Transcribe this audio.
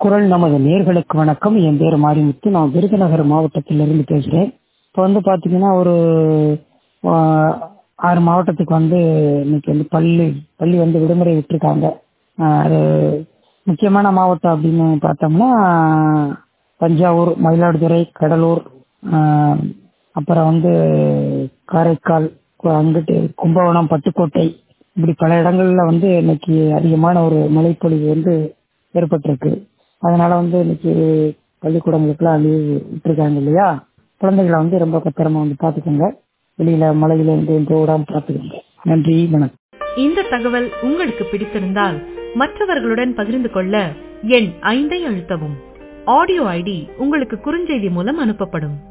குரல் நமது நேர்களுக்கு வணக்கம் என் பேர் மாரிமுத்து நான் விருதுநகர் மாவட்டத்திலிருந்து பேசுகிறேன் இப்போ வந்து பார்த்தீங்கன்னா ஒரு ஆஹ், ஆறு மாவட்டத்துக்கு வந்து இன்னைக்கு வந்து பள்ளி பள்ளி வந்து விடுமுறை விட்டுருக்காங்க ஆஹ், அது முக்கியமான மாவட்டம் அப்படின்னு பார்த்தோம்னா தஞ்சாவூர் மயிலாடுதுறை கடலூர் ஆஹ், அப்புறம் வந்து காரைக்கால் கு- அங்கிட்டு கும்பகோணம் பட்டுக்கோட்டை இப்படி பல இடங்கள்ல வந்து இன்னைக்கு அதிகமான ஒரு மழைப்பொழிவு வந்து ஏற்பட்டிருக்கு அதனால வந்து இன்னைக்கு பள்ளிக்கூடங்களுக்குலாம் லீவ் விட்டுருக்காங்க இல்லையா குழந்தைகளை வந்து ரொம்ப பத்திரமா வந்து பார்த்துக்கோங்க வெளியில மழையில இருந்து எந்த விடாம பார்த்துக்கோங்க நன்றி வணக்கம் இந்த தகவல் உங்களுக்கு பிடித்திருந்தால் மற்றவர்களுடன் பகிர்ந்து கொள்ள எண் ஐந்தை அழுத்தவும் ஆடியோ ஐடி உங்களுக்கு குறுஞ்செய்தி மூலம் அனுப்பப்படும்